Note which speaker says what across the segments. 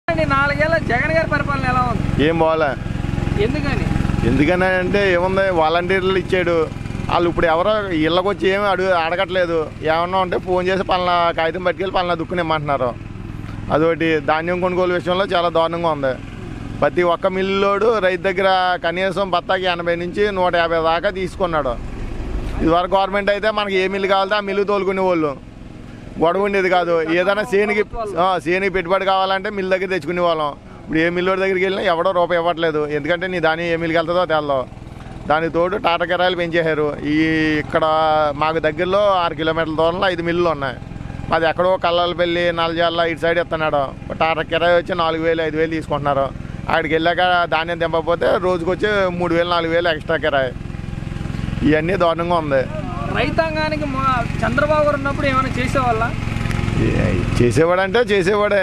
Speaker 1: అండి నాలుగేళ్ల జగన్ గారి పరిపాలన ఎలా ఉంది
Speaker 2: ఏం బాగాలే
Speaker 1: ఎందుకని
Speaker 2: ఎందుకని అంటే ఏముంది వాలంటీర్లు ఇచ్చాడు వాళ్ళు ఇప్పుడు ఎవరో ఇళ్ళకి వచ్చి ఏమి అడుగు అడగట్లేదు ఏమన్నా ఉంటే ఫోన్ చేసి పలానా కాగితం పట్టుకెళ్ళి పలానా దుక్కుని ఇమ్మంటున్నారు అదొకటి ధాన్యం కొనుగోలు విషయంలో చాలా దారుణంగా ఉంది ప్రతి ఒక్క మిల్లులోడు రైతు దగ్గర కనీసం బత్తాకి ఎనభై నుంచి నూట యాభై దాకా తీసుకున్నాడు ఇదివరకు గవర్నమెంట్ అయితే మనకి ఏ మిల్లు కావాలంటే ఆ మిల్లు తోలుకునే వాళ్ళు గొడవ ఉండేది కాదు ఏదైనా సేనికి ఆ, సేనికి పెట్టుబడి కావాలంటే మిల్ దగ్గర తెచ్చుకునే వాళ్ళం ఇప్పుడు ఏ మిల్లు దగ్గరికి వెళ్ళినా ఎవడో రూపాయి ఇవ్వట్లేదు ఎందుకంటే నీ దాని ఏ మిల్లుకి వెళ్తుందో తెలదు దానికి తోడు టాటా కిరాయిలు పెంచేశారు ఈ ఇక్కడ మాకు దగ్గరలో ఆరు కిలోమీటర్ల దూరంలో ఐదు మిల్లులు ఉన్నాయి మాది ఎక్కడో కల్లలపల్లి నల్జాల ఇటు సైడ్ ఇస్తున్నాడు టాటా కిరాయి వచ్చి నాలుగు వేలు ఐదు వేలు తీసుకుంటున్నారు అక్కడికి వెళ్ళాక ధాన్యం దింపకపోతే రోజుకి వచ్చి మూడు వేలు నాలుగు వేలు ఎక్స్ట్రా కిరాయి ఇవన్నీ దారుణంగా ఉంది
Speaker 1: రైతాంగానికి మా- చంద్రబాబు గారు ఉన్నప్పుడు ఏమైనా చేసేవాళ్ళ
Speaker 2: ఏ- చేసేవాడంటే చేసేవాడే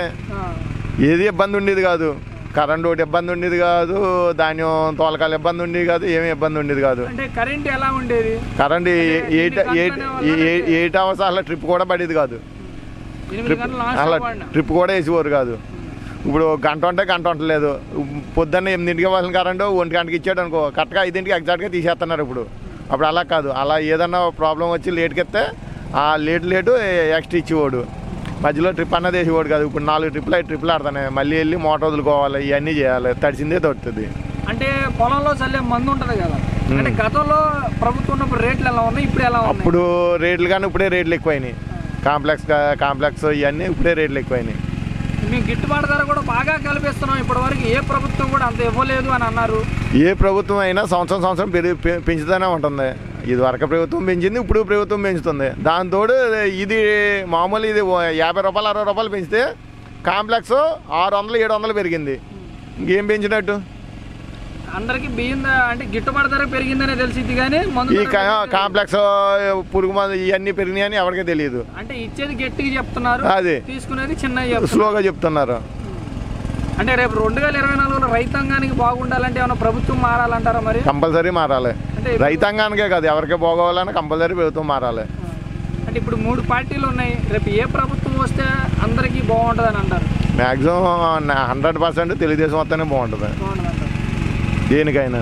Speaker 2: ఏది ఇబ్బంది ఉండేది కాదు కరెంట్ ఒకటి ఇబ్బంది ఉండేది కాదు ధాన్యం తోలకాలు ఇబ్బంది ఉండేది కాదు ఏమి ఇబ్బంది ఉండేది కాదు
Speaker 1: అంటే కరెంట్ ఎలా ఉండేది
Speaker 2: కరెంట్ ఏ- ఎయిట్
Speaker 1: ఎన్ని
Speaker 2: ఎయిట్
Speaker 1: గంటలు
Speaker 2: ఏ- ఎయిట్ అవర్స్ అలా ట్రిప్ కూడా పడేది కాదు
Speaker 1: ఎనిమిది
Speaker 2: ట్రిప్
Speaker 1: గంటలు
Speaker 2: అలా
Speaker 1: నాన్ స్టాప్
Speaker 2: ట్రిప్ కూడా వేసేవారు కాదు ఇప్పుడు గంట ఉంటే గంట ఉండలేదు పొద్దున్న ఎనిమిదింటికి ఇవ్వాల్సిన కరెంటు ఒంటి గంటకి ఇచ్చాడు అనుకో కరెక్ట్గా ఐదింటికి ఎగ్జాక్ట్గా తీసేస్తున్నారు ఇప్పుడు అప్పుడు అలా కాదు అలా ఏదన్నా ప్రాబ్లం వచ్చి లేట్కి ఎత్తే ఆ లేట్ లేటు ఎక్స్ట్రా ఇచ్చేవాడు మధ్యలో ట్రిప్ అన్నది వేసేవాడు కాదు ఇప్పుడు నాలుగు ట్రిప్లు ఐదు ట్రిప్లు ఆడుతున్నాయి మళ్ళీ వెళ్ళి మోటార్ వదులుకోవాలి ఇవన్నీ చేయాలి తడిసిందే తడుతుంది
Speaker 1: అంటే పొలంలో చల్లే మందు ఉంటది కదా అంటే గతంలో ప్రభుత్వం ఉన్నప్పుడు రేట్లు ఎలా ఉన్నాయి ఇప్పుడు ఎలా ఉన్నాయి
Speaker 2: అప్పుడు రేట్లు కానీ ఇప్పుడే రేట్లు ఎక్కువైనాయి కాంప్లెక్స్ కా- కాంప్లెక్స్ ఇవన్నీ ఇప్పుడే రేట్లు ఎక్కువైనాయి
Speaker 1: మేము గిట్టుబాటు ధర కూడా బాగా కల్పిస్తున్నాం ఇప్పటి వరకు ఏ ప్రభుత్వం కూడా అంత ఇవ్వలేదు అని అన్నారు
Speaker 2: ఏ ప్రభుత్వం అయినా సంవత్సరం సంవత్సరం పెరిగి పె- పెంచుతూనే ఉంటుంది ఇది వరకు ప్రభుత్వం పెంచింది ఇప్పుడు ప్రభుత్వం పెంచుతుంది దాంతోడు ఇది మామూలు ఇది ఓ యాభై రూపాయలు అరవై రూపాయలు పెంచితే కాంప్లెక్స్ ఆరు వందలు ఏడు వందలు పెరిగింది ఇంకేం పెంచినట్టు
Speaker 1: అందరికి బియ్యం ద- అంటే గిట్టుబాటు ధర పెరిగిందనే తెలిసింది కానీ మందు
Speaker 2: ఈ
Speaker 1: ధర
Speaker 2: కా-
Speaker 1: పెరిగింది.
Speaker 2: కాంప్లెక్స్ పురుగు మందు ఇవన్నీ పెరిగినాయని ఎవరికీ తెలియదు
Speaker 1: అంటే ఇచ్చేది గట్టిగా చెప్తున్నారు
Speaker 2: అదే.
Speaker 1: తీసుకునేది చిన్నగా చెప్తున్నారు
Speaker 2: స్లోగా చెప్తున్నారు
Speaker 1: అంటే రేపు రెండు వేల ఇరవై నాలుగులో రైతాంగానికి బాగుండాలంటే ఏమైనా ప్రభుత్వం మారాలంటారా మరి
Speaker 2: కంపల్సరీ మారాలి
Speaker 1: అంటే
Speaker 2: రైతాంగానికే కాదు ఎవరికి బాగోవాలని కంపల్సరీ ప్రభుత్వం మారాలి
Speaker 1: అంటే ఇప్పుడు మూడు పార్టీలు ఉన్నాయి రేపు ఏ ప్రభుత్వం వస్తే అందరికీ బాగుంటుంది అని అంటారు
Speaker 2: మ్యాక్సిమం హండ్రెడ్ పర్సెంట్ తెలుగుదేశం వస్తేనే బాగుంటుంది
Speaker 1: బాగుంటుంది అంటారు
Speaker 2: దేనికైనా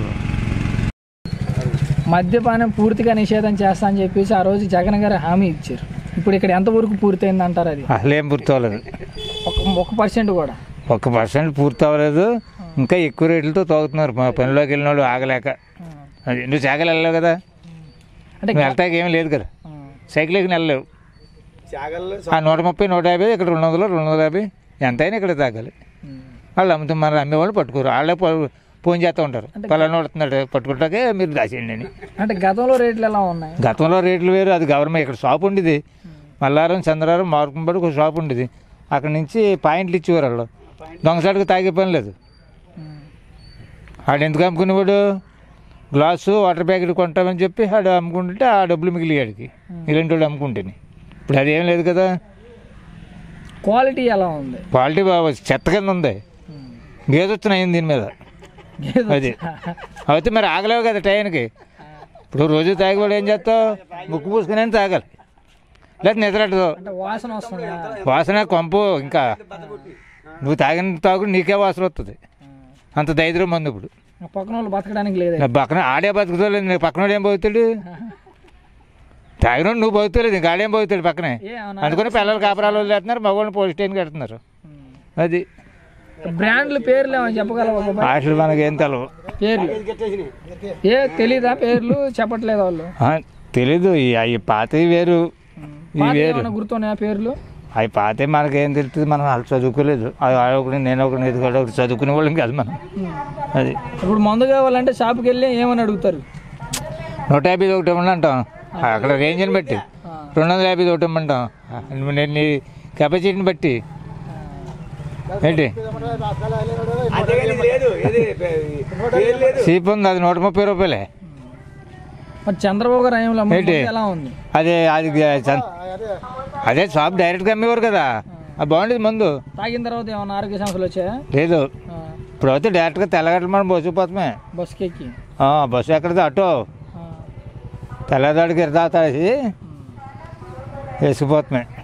Speaker 1: మద్యపానం పూర్తిగా నిషేధం చేస్తా అని చెప్పేసి ఆ రోజు జగన్ గారు హామీ ఇచ్చారు ఇప్పుడు ఇక్కడ ఎంతవరకు పూర్తయింది అంటారు అది
Speaker 3: అసలు ఏం పూర్తి అవ్వలేదు
Speaker 1: ఒక ఒక పర్సెంట్ కూడా
Speaker 3: ఒక్క పర్సెంట్ పూర్తి అవ్వలేదు ఇంకా ఎక్కువ రేట్లతో తోగుతున్నారు మా పనిలోకి వెళ్ళిన వాళ్ళు ఆగలేక అది నువ్వు సైకిల్ వెళ్ళలేవు కదా
Speaker 1: అంటే
Speaker 3: నువ్వు వెళ్తాకి ఏమీ లేదు కదా సైకిల్ ఎక్కి వెళ్ళలేవు ఆ నూట ముప్పై నూట యాభై ఇక్కడ రెండు వందలు రెండు వందల యాభై ఎంతైనా ఇక్కడ తాగాలి వాళ్ళు అమ్ముతాం మన అమ్మేవాళ్ళు పట్టుకోరు వాళ్ళే పో- ఫోన్ చేస్తూ ఉంటారు పలానా పడుతున్నాడు పట్టుకుంటాకే మీరు దాచేయండి అని
Speaker 1: అంటే గతంలో రేట్లు ఎలా ఉన్నాయి
Speaker 3: గతంలో రేట్లు వేరు అది గవర్నమెంట్ ఇక్కడ షాప్ ఉండేది మల్లారం చంద్రారం మార్కంపడి ఒక షాప్ ఉండేది అక్కడ నుంచి పాయింట్లు ఇచ్చేవారు వాళ్ళు దొంగసాటుకు తాగే పని లేదు ఆడు ఎందుకు అమ్ముకునేవాడు గ్లాసు వాటర్ ప్యాకెట్ కొంటామని చెప్పి ఆడు అమ్ముకుంటుంటే ఆ డబ్బులు మిగిలి ఆడికి ఇలాంటి వాడు అమ్ముకుంటేనే ఇప్పుడు అదేం లేదు కదా
Speaker 1: క్వాలిటీ ఎలా ఉంది
Speaker 3: క్వాలిటీ బాగా చెత్త కింద ఉంది గేదొచ్చున్నాయి దీని మీద అది అయితే మరి ఆగలేవు కదా టైంకి ఇప్పుడు రోజు తాగేవాడు ఏం చేస్తావు ముక్కు పూసుకునే తాగాలి లేదా నిద్రట్టదు
Speaker 1: అంటే వాసన వస్తుందా
Speaker 3: వాసన కొంపు ఇంకా నువ్వు తాగిన తాగుడు నీకే వాసన వస్తుంది అంత దైద్యం మంది ఇప్పుడు
Speaker 1: పక్కన వాళ్ళు బతకడానికి లేదా
Speaker 3: నా పక్కన ఆడే బతుకుతలేదు నీ పక్కన ఏం పోతాడు తాగినోడు నువ్వు పోతలేదు ఇంకా ఆడేం పోతాడు పక్కనే
Speaker 1: ఏ అవునా?
Speaker 3: అందుకని పిల్లలు కాపరాలు వదిలేస్తున్నారు మగవాళ్ళని పోలీస్ స్టేషన్కి కడుతున్నారు అది
Speaker 1: బ్రాండ్ల పేర్లు ఏమైనా చెప్పగలవా బాబాయ్?
Speaker 3: ఆటలు మనకేం తెలవు
Speaker 1: పేర్లు ఏ తెలీదా పేర్లు చెప్పట్లేదు వాళ్ళు
Speaker 3: ఆ, తెలీదు ఈ- అవి పాతవి వేరు ఇవి
Speaker 1: పాతవి
Speaker 3: వేరు
Speaker 1: ఏమైనా గుర్తున్నాయా పేర్లు
Speaker 3: అవి పాతే మనకేం తెలుస్తుంది మనం వాళ్ళు చదువుకోలేదు అది ఆ ఒకటి నేను ఒకటి ఇది కూడా ఒకటి చదువుకునే వాళ్ళం కాదు మనం అది
Speaker 1: ఇప్పుడు మందు కావాలంటే షాప్కి వెళ్ళి ఏమని అడుగుతారు
Speaker 3: నూట యాభై ఒకటి ఇవ్వండి అంటాం అక్కడ రేంజ్ని బట్టి రెండు వందల యాభై ఒకటి ఇమ్మంటాం నేను నీ కెపాసిటీని బట్టి ఏంటి చీప్ ఉంది అది నూట ముప్పై రూపాయలే
Speaker 1: మరి చంద్రబాబు గారు హయాంలో అమ్మే
Speaker 3: ఏంటి?
Speaker 1: మందు ఎలా ఉంది
Speaker 3: అదే అది చ- అదే షాప్ డైరెక్ట్గా అమ్మేవారు కదా అది బాగుండేది మందు
Speaker 1: తాగిన తర్వాత ఏమైనా ఆరోగ్య సమస్యలు వచ్చాయా
Speaker 3: లేదు
Speaker 1: ఆ,
Speaker 3: ఇప్పుడు అయితే డైరెక్ట్గా తెల్లగడ్డలు మనం బస్సుకుపోతామే
Speaker 1: బస్కి ఎక్కి
Speaker 3: ఆ, బస్సు ఎక్కడిది ఆటో
Speaker 1: ఆ,
Speaker 3: తెల్లదాడికి ఇరదాతాసి వేసుకుపోతామే